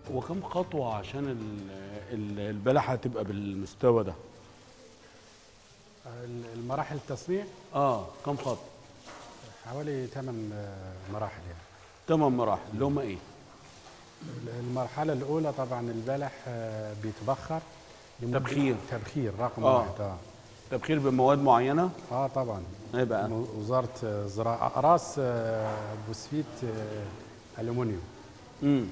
وكم خطوه عشان ال- ال- البلحه تبقى بالمستوى ده المراحل التصنيع اه كم خطوه حوالي ثمان مراحل يعني ثمان مراحل اللي هم ايه المرحلة الأولى طبعا البلح آه، بيتبخر لمدة- تبخير. تبخير رقم آه. واحد اه تبخير بمواد معينه اه طبعا ايه بقى من وزارة آه، الزراعة أقراص آه، بوسفيت آه، ألومنيوم امم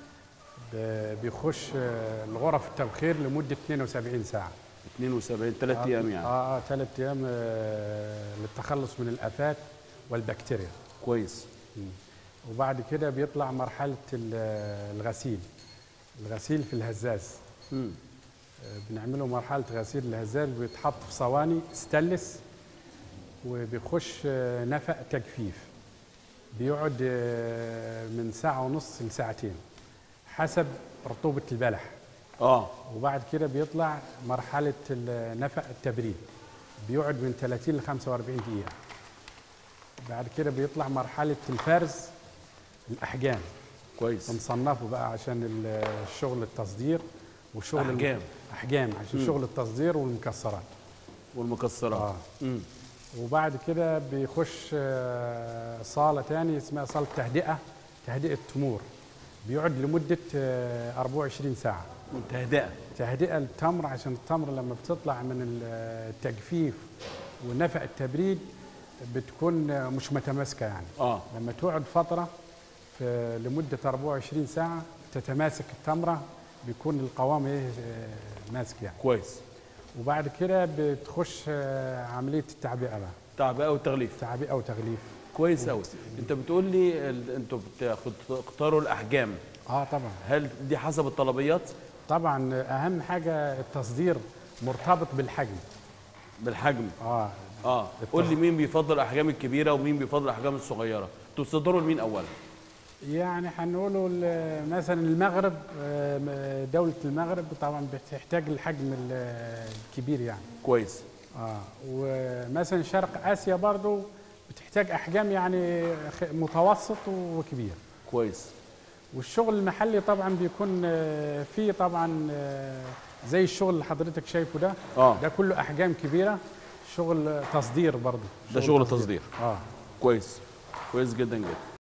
ب- بيخش آه، الغرف التبخير لمدة 72 ساعة 72 ثلاث ايام يعني اه اه ثلاث أيام آه، للتخلص من الآفات والبكتيريا كويس وبعد كده بيطلع مرحلة ال- الغسيل الغسيل في الهزاز امم بنعمله مرحلة غسيل الهزاز بيتحط في صواني ستانلس وبيخش آه، نفق تجفيف بيقعد آه، من ساعة ونص لساعتين حسب رطوبة البلح اه وبعد كده بيطلع مرحلة ال- نفق التبريد بيقعد من 30 ل 45 دقيقة بعد كده بيطلع مرحلة الفرز الأحجام كويس بنصنفه بقى عشان ال- الشغل التصدير وشغل الم- أحجام. احجام عشان مم. شغل التصدير والمكسرات والمكسرات اه امم وبعد كده بيخش آه، صاله تاني اسمها صاله تهدئه تهدئه تمور بيقعد لمده آه، 24 ساعه تهدئه تهدئه التمر عشان التمر لما بتطلع من ال- التجفيف ونفق التبريد بتكون آه، مش متماسكه يعني اه لما تقعد فترة في لمدة 24 ساعة تتماسك التمرة بيكون القوام ايه آه، ماسك يعني كويس وبعد كده بتخش آه، عملية التعبئة بقى تعبئه والتغليف تعبئة وتغليف كويس قوي انت بتقول لي ال- انتوا بتاخد- تختاروا الاحجام اه طبعا هل دي حسب الطلبيات طبعا اهم حاجة التصدير مرتبط بالحجم بالحجم اه اه قول لي مين بيفضل الاحجام الكبيره ومين بيفضل الاحجام الصغيره انتوا بتصدروا لمين اولا يعني هنقوله ال- مثلا المغرب آه، م- دولة المغرب طبعا بتحتاج الحجم ال- الكبير يعني كويس اه ومثلا شرق اسيا برضو بتحتاج احجام يعني خ- متوسط وكبير كويس والشغل المحلي طبعا بيكون آه، فيه طبعا آه، زي الشغل اللي حضرتك شايفه ده اه ده كله احجام كبيره شغل تصدير برضو ده شغل تصدير اه كويس كويس جدا جدا